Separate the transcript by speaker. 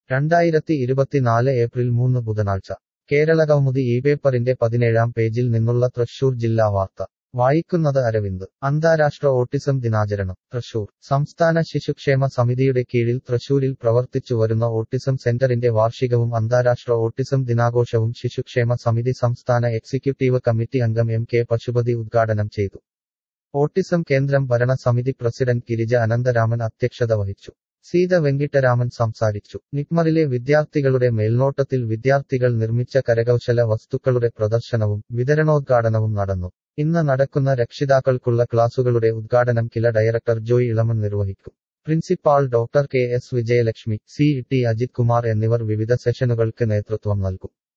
Speaker 1: രണ്ടായിരത്തി ഇരുപത്തിനാല് ഏപ്രിൽ മൂന്ന് ബുധനാഴ്ച കേരളകൗമുദി ഈ പേപ്പറിന്റെ പതിനേഴാം പേജിൽ നിന്നുള്ള തൃശൂർ ജില്ലാ വാർത്ത വായിക്കുന്നത് അരവിന്ദ് അന്താരാഷ്ട്ര ഓട്ടിസം ദിനാചരണം തൃശൂർ സംസ്ഥാന ശിശുക്ഷേമ സമിതിയുടെ കീഴിൽ തൃശൂരിൽ പ്രവർത്തിച്ചു വരുന്ന ഓട്ടിസം സെന്ററിന്റെ വാർഷികവും അന്താരാഷ്ട്ര ഓട്ടിസം ദിനാഘോഷവും ശിശുക്ഷേമ സമിതി സംസ്ഥാന എക്സിക്യൂട്ടീവ് കമ്മിറ്റി അംഗം എം കെ പശുപതി ഉദ്ഘാടനം ചെയ്തു ഓട്ടിസം കേന്ദ്രം ഭരണ സമിതി പ്രസിഡന്റ് ഗിരിജ അനന്തരാമൻ അധ്യക്ഷത വഹിച്ചു സീത വെങ്കിട്ടരാമൻ സംസാരിച്ചു നിക്മറിലെ വിദ്യാർത്ഥികളുടെ മേൽനോട്ടത്തിൽ വിദ്യാർത്ഥികൾ നിർമ്മിച്ച കരകൗശല വസ്തുക്കളുടെ പ്രദർശനവും വിതരണോദ്ഘാടനവും നടന്നു ഇന്ന് നടക്കുന്ന രക്ഷിതാക്കൾക്കുള്ള ക്ലാസുകളുടെ ഉദ്ഘാടനം കില ഡയറക്ടർ ജോയ് ഇളമൺ നിർവഹിക്കും principal doctor K S Vijayalakshmi C T Ajith Kumar എന്നിവർ വിവിധ സെഷനുകൾക്ക് നേതൃത്വം നൽകും